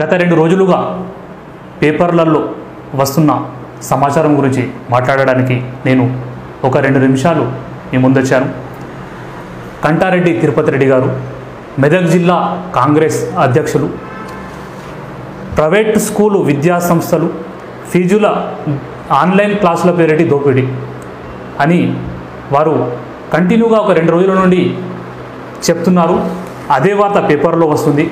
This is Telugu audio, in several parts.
గత రెండు రోజులుగా పేపర్లలో వస్తున్న సమాచారం గురించి మాట్లాడడానికి నేను ఒక రెండు నిమిషాలు మీ ముందొచ్చాను కంటారెడ్డి తిరుపతి రెడ్డి గారు మెదక్ జిల్లా కాంగ్రెస్ అధ్యక్షులు ప్రైవేట్ స్కూలు విద్యా సంస్థలు ఫీజుల ఆన్లైన్ క్లాసుల పేరిటి దోపిడీ అని వారు కంటిన్యూగా ఒక రెండు రోజుల నుండి చెప్తున్నారు అదే వార్త పేపర్లో వస్తుంది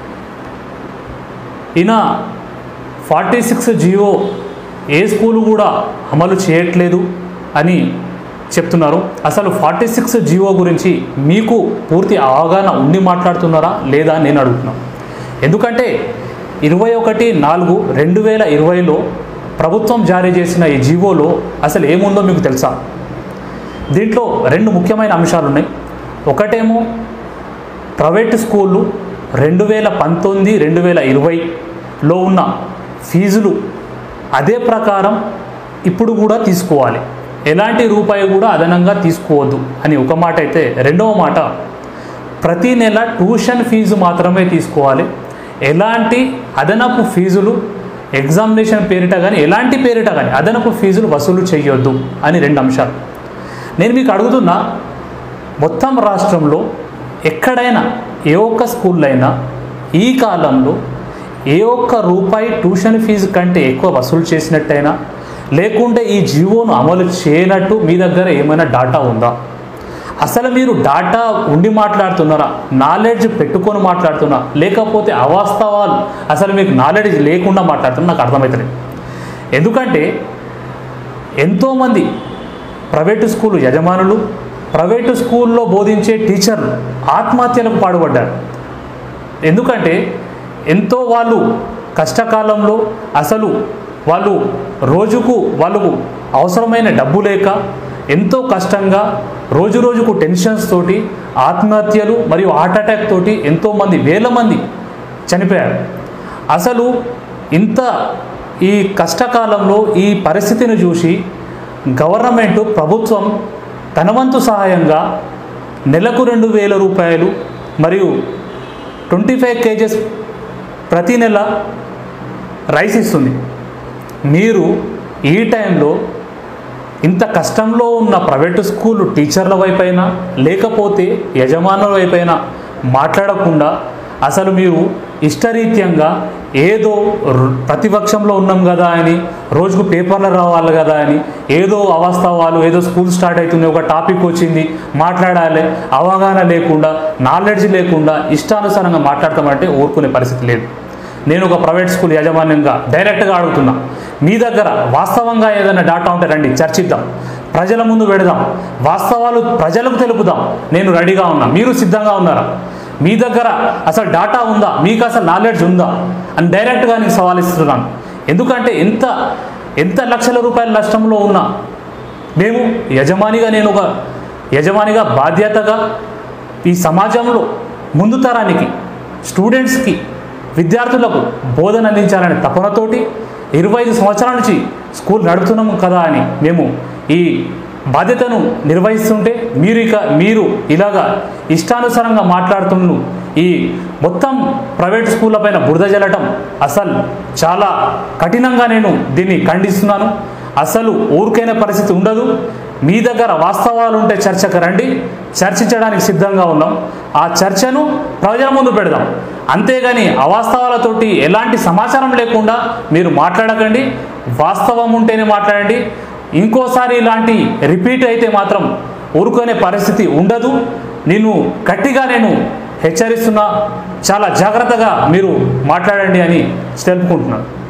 ఈయన ఫార్టీ సిక్స్ జియో ఏ స్కూలు కూడా అమలు చేయట్లేదు అని చెప్తున్నారు అసలు ఫార్టీ సిక్స్ జియో గురించి మీకు పూర్తి అవగాహన ఉండి మాట్లాడుతున్నారా లేదా అని నేను అడుగుతున్నాను ఎందుకంటే ఇరవై ఒకటి నాలుగు రెండు వేల ఇరవైలో ప్రభుత్వం జారీ చేసిన ఈ జీవోలో అసలు ఏముందో మీకు తెలుసా దీంట్లో రెండు ముఖ్యమైన అంశాలు ఉన్నాయి ఒకటేమో ప్రైవేట్ స్కూళ్ళు రెండు వేల పంతొమ్మిది రెండు వేల ఇరవైలో ఉన్న ఫీజులు అదే ప్రకారం ఇప్పుడు కూడా తీసుకోవాలి ఎలాంటి రూపాయి కూడా అదనంగా తీసుకోవద్దు అని ఒక మాట అయితే రెండవ మాట ప్రతి నెల ట్యూషన్ ఫీజు మాత్రమే తీసుకోవాలి ఎలాంటి అదనపు ఫీజులు ఎగ్జామినేషన్ పేరిట కానీ ఎలాంటి పేరిట కానీ అదనపు ఫీజులు వసూలు చేయొద్దు అని రెండు అంశాలు నేను మీకు అడుగుతున్నా మొత్తం రాష్ట్రంలో ఎక్కడైనా ఏ ఒక్క స్కూల్లో అయినా ఈ కాలంలో ఏ ఒక్క రూపాయి ట్యూషన్ ఫీజు కంటే ఎక్కువ వసూలు చేసినట్టయినా లేకుంటే ఈ జీవోను అమలు చేయనట్టు మీ దగ్గర ఏమైనా డాటా ఉందా అసలు మీరు డాటా ఉండి మాట్లాడుతున్నారా నాలెడ్జ్ పెట్టుకొని మాట్లాడుతున్నా లేకపోతే అవాస్తవాలు అసలు మీకు నాలెడ్జ్ లేకుండా మాట్లాడుతున్నా నాకు అర్థమవుతుంది ఎందుకంటే ఎంతోమంది ప్రైవేటు స్కూల్ యజమానులు ప్రైవేటు స్కూల్లో బోధించే టీచర్లు ఆత్మహత్యలకు పాడుపడ్డారు ఎందుకంటే ఎంతో వాళ్ళు కష్టకాలంలో అసలు వాళ్ళు రోజుకు వాళ్ళకు అవసరమైన డబ్బు లేక ఎంతో కష్టంగా రోజు రోజుకు టెన్షన్స్ తోటి ఆత్మహత్యలు మరియు హార్ట్ అటాక్ తోటి ఎంతోమంది వేల మంది చనిపోయారు అసలు ఇంత ఈ కష్టకాలంలో ఈ పరిస్థితిని చూసి గవర్నమెంట్ ప్రభుత్వం తన వంతు సహాయంగా నెలకు రెండు వేల రూపాయలు మరియు ట్వంటీ ఫైవ్ కేజెస్ ప్రతి నెల రైస్ ఇస్తుంది మీరు ఈ టైంలో ఇంత కష్టంలో ఉన్న ప్రైవేటు స్కూల్ టీచర్ల వైపైనా లేకపోతే యజమానుల వైపైనా మాట్లాడకుండా అసలు మీరు ఇష్టరీత్యంగా ఏదో రు- ప్రతిపక్షంలో ఉన్నాం కదా అని రోజుకు పేపర్లు రావాలి కదా అని ఏదో అవాస్తవాలు ఏదో స్కూల్ స్టార్ట్ అవుతుంది ఒక టాపిక్ వచ్చింది మాట్లాడాలి అవగాహన లేకుండా నాలెడ్జ్ లేకుండా ఇష్టానుసారంగా మాట్లాడతామంటే ఊరుకునే పరిస్థితి లేదు నేను ఒక ప్రైవేట్ స్కూల్ యాజమాన్యంగా డైరెక్ట్గా అడుగుతున్నా మీ దగ్గర వాస్తవంగా ఏదైనా డాటా ఉంటే రండి చర్చిద్దాం ప్రజల ముందు పెడదాం వాస్తవాలు ప్రజలకు తెలుపుదాం నేను రెడీగా ఉన్నా మీరు సిద్ధంగా ఉన్నారా మీ దగ్గర అసలు డాటా ఉందా మీకు అసలు నాలెడ్జ్ ఉందా అని డైరెక్ట్గా నేను సవాల్ ఇస్తున్నాను ఎందుకంటే ఎంత ఎంత లక్షల రూపాయల నష్టంలో ఉన్నా మేము యజమానిగా నేను ఒక యజమానిగా బాధ్యతగా ఈ సమాజంలో ముందు తరానికి స్టూడెంట్స్కి విద్యార్థులకు బోధన అందించాలనే తపనతోటి ఇరవై ఐదు సంవత్సరాల నుంచి స్కూల్ నడుపుతున్నాము కదా అని మేము ఈ బాధ్యతను నిర్వహిస్తుంటే మీరు ఇక మీరు ఇలాగా ఇష్టానుసారంగా మాట్లాడుతున్న ఈ మొత్తం ప్రైవేట్ స్కూళ్ళ పైన బురద జల్లటం అసలు చాలా కఠినంగా నేను దీన్ని ఖండిస్తున్నాను అసలు ఊరికైన పరిస్థితి ఉండదు మీ దగ్గర వాస్తవాలు ఉంటే చర్చకు రండి చర్చించడానికి సిద్ధంగా ఉన్నాం ఆ చర్చను ప్రజల ముందు పెడదాం అంతేగాని అవాస్తవాలతోటి ఎలాంటి సమాచారం లేకుండా మీరు మాట్లాడకండి వాస్తవం ఉంటేనే మాట్లాడండి ఇంకోసారి ఇలాంటి రిపీట్ అయితే మాత్రం ఊరుకునే పరిస్థితి ఉండదు నేను గట్టిగా నేను హెచ్చరిస్తున్నా చాలా జాగ్రత్తగా మీరు మాట్లాడండి అని తెలుపుకుంటున్నాను